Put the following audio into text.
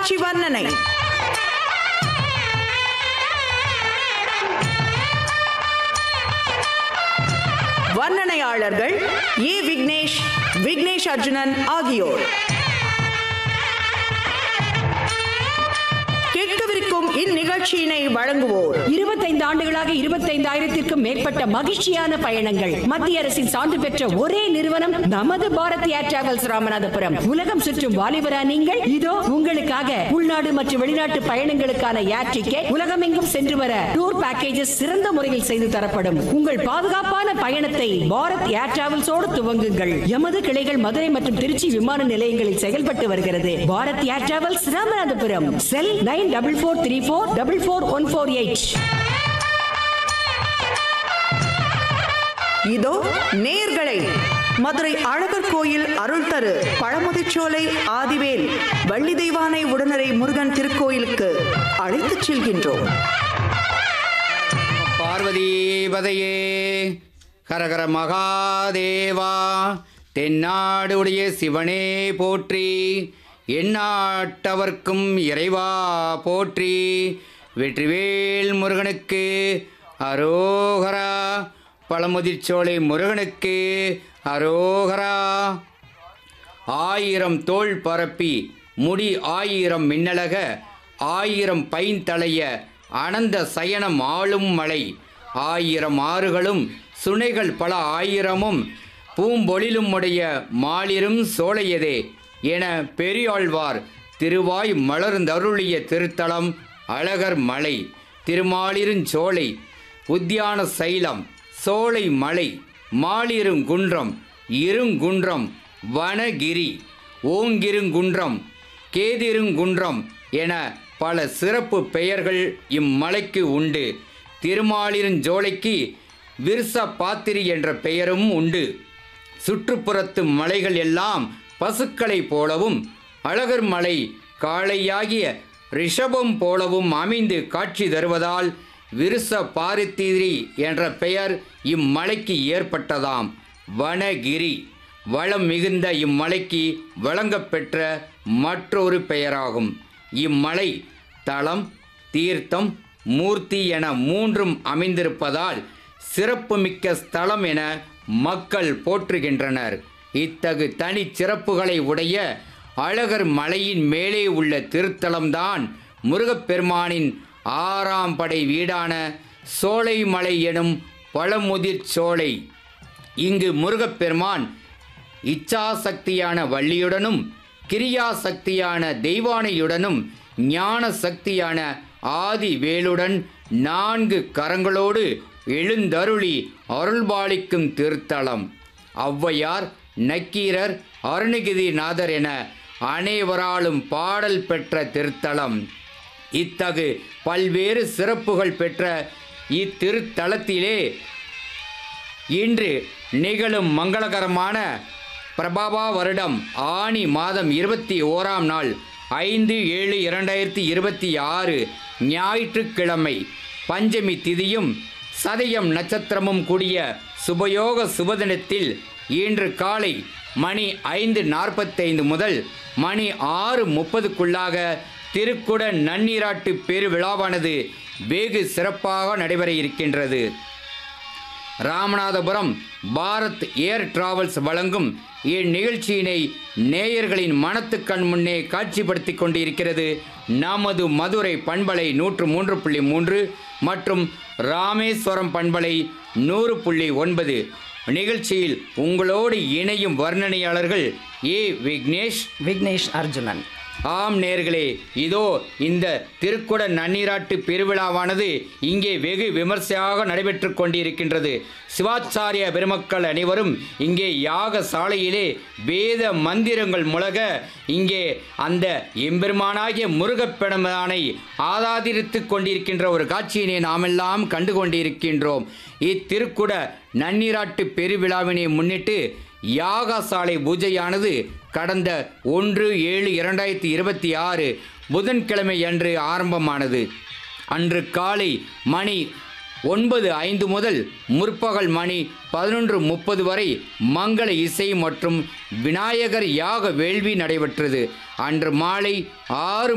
காட்சி வர்ணனை வர்ணனையாளர்கள் ஏ விக்னேஷ் விக்னேஷ் அர்ஜுனன் ஆகியோர் கேட்கவிருக்கும் இந்நிகழ்ச்சியினை வழங்குவோர் இருபத்தைந்து ஆண்டுகளாக இருபத்தைந்தாயிரத்திற்கும் மேற்பட்ட மகிழ்ச்சியான பயணங்கள் மத்திய அரசின் சான்று பெற்ற ஒரே நிறுவனம் நமது பாரத் ஏர் டிராவல்ஸ் ராமநாதபுரம் உலகம் சுற்றும் வாலிபரா நீங்கள் இதோ உங்களுக்காக உள்நாடு மற்றும் வெளிநாட்டு பயணங்களுக்கான ஏர் டிக்கெட் உலகமெங்கும் சென்று வர டூர் பேக்கேஜஸ் சிறந்த முறையில் செய்து தரப்படும் உங்கள் பாதுகாப்பான பயணத்தை பாரத் ஏர் டிராவல்ஸோடு துவங்குங்கள் எமது கிளைகள் மதுரை மற்றும் திருச்சி விமான நிலையங்களில் செயல்பட்டு வருகிறது Bharat air travels Ramanathapuram cell nine double four three four double four one four eight இதோ நேர்களை மதுரை அழகர் கோயில் அருள் தரு பழமுதிர்ச்சோலை ஆதிவேல் வள்ளி தெய்வானை உடனரை முருகன் திருக்கோயிலுக்கு அழைத்துச் செல்கின்றோம் பார்வதீபதையே ஹரஹர மகாதேவா தென்னாடு உடைய சிவனே போற்றி எந்நாட்டவர்க்கும் இறைவா போற்றி வெற்றிவேல் முருகனுக்கு அரோகரா பழமுதிர்ச்சோலை முருகனுக்கு அரோகரா ஆயிரம் தோள் பரப்பி முடி ஆயிரம் மின்னலக ஆயிரம் பைந்தளைய அனந்த சயனம் ஆளும் மலை ஆயிரம் ஆறுகளும் சுனைகள் பல ஆயிரமும் பூம்பொழிலும் உடைய மாலிரும் சோலையதே என பெரியாழ்வார் திருவாய் மலர்ந்தருளிய திருத்தலம் அழகர் மலை திருமாலிருஞ்சோலை உத்தியான சைலம் சோலை மலை மாலிருங்குன்றம் இருங்குன்றம் வனகிரி ஓங்கிருங்குன்றம் கேதிருங்குன்றம் என பல சிறப்பு பெயர்கள் இம்மலைக்கு உண்டு திருமாலிருஞ்சோலைக்கு விர்ச பாத்திரி என்ற பெயரும் உண்டு சுற்றுப்புறத்து மலைகள் எல்லாம் பசுக்களைப் போலவும் அழகர் மலை காளையாகிய ரிஷபம் போலவும் அமைந்து காட்சி தருவதால் விருச பாரித்திரி என்ற பெயர் இம்மலைக்கு ஏற்பட்டதாம் வனகிரி வளம் மிகுந்த இம்மலைக்கு வழங்கப்பெற்ற மற்றொரு பெயராகும் இம்மலை தலம் தீர்த்தம் மூர்த்தி என மூன்றும் அமைந்திருப்பதால் சிறப்புமிக்க ஸ்தலம் என மக்கள் போற்றுகின்றனர் இத்தகு தனி சிறப்புகளை உடைய அழகர் மலையின் மேலே உள்ள திருத்தலம்தான் முருகப்பெருமானின் ஆறாம் படை வீடான சோலைமலை எனும் பழமுதிர் சோலை இங்கு முருகப்பெருமான் இச்சாசக்தியான வள்ளியுடனும் கிரியாசக்தியான தெய்வானையுடனும் ஞான சக்தியான ஆதி வேலுடன் நான்கு கரங்களோடு எழுந்தருளி அருள்பாலிக்கும் திருத்தலம் ஔவையார் நக்கீரர் அருணகிரிநாதர் என அனைவராலும் பாடல் பெற்ற திருத்தலம் இத்தகு பல்வேறு சிறப்புகள் பெற்ற இத்திருத்தலத்திலே இன்று நிகழும் மங்களகரமான பிரபாபா வருடம் ஆனி மாதம் இருபத்தி ஓராம் நாள் ஐந்து ஏழு இரண்டாயிரத்தி இருபத்தி ஆறு ஞாயிற்றுக்கிழமை பஞ்சமி திதியும் சதயம் நட்சத்திரமும் கூடிய சுபயோக சுபதினத்தில் இன்று காலை மணி ஐந்து நாற்பத்தைந்து முதல் மணி ஆறு முப்பதுக்குள்ளாக திருக்குட நன்னீராட்டு பெருவிழாவானது வெகு சிறப்பாக நடைபெற இருக்கின்றது ராமநாதபுரம் பாரத் ஏர் டிராவல்ஸ் வழங்கும் இந்நிகழ்ச்சியினை நேயர்களின் மனத்துக்கண் முன்னே காட்சிப்படுத்தி கொண்டிருக்கிறது நமது மதுரை பண்பலை நூற்று மூன்று புள்ளி மூன்று மற்றும் ராமேஸ்வரம் பண்பலை நூறு புள்ளி ஒன்பது நிகழ்ச்சியில் உங்களோடு இணையும் வர்ணனையாளர்கள் ஏ விக்னேஷ் விக்னேஷ் அர்ஜுனன் ஆம் நேர்களே இதோ இந்த திருக்குட நன்னீராட்டு பெருவிழாவானது இங்கே வெகு விமர்சையாக நடைபெற்று கொண்டிருக்கின்றது சிவாச்சாரிய பெருமக்கள் அனைவரும் இங்கே யாக சாலையிலே வேத மந்திரங்கள் முழக இங்கே அந்த எம்பெருமானாகிய முருகப்பெருமானை ஆதாதிரித்து கொண்டிருக்கின்ற ஒரு காட்சியினை நாமெல்லாம் கண்டு கொண்டிருக்கின்றோம் இத்திருக்குட நன்னீராட்டு பெருவிழாவினை முன்னிட்டு யாகசாலை பூஜையானது கடந்த ஒன்று ஏழு இரண்டாயிரத்தி இருபத்தி ஆறு புதன்கிழமை அன்று ஆரம்பமானது அன்று காலை மணி ஒன்பது ஐந்து முதல் முற்பகல் மணி பதினொன்று முப்பது வரை மங்கள இசை மற்றும் விநாயகர் யாக வேள்வி நடைபெற்றது அன்று மாலை ஆறு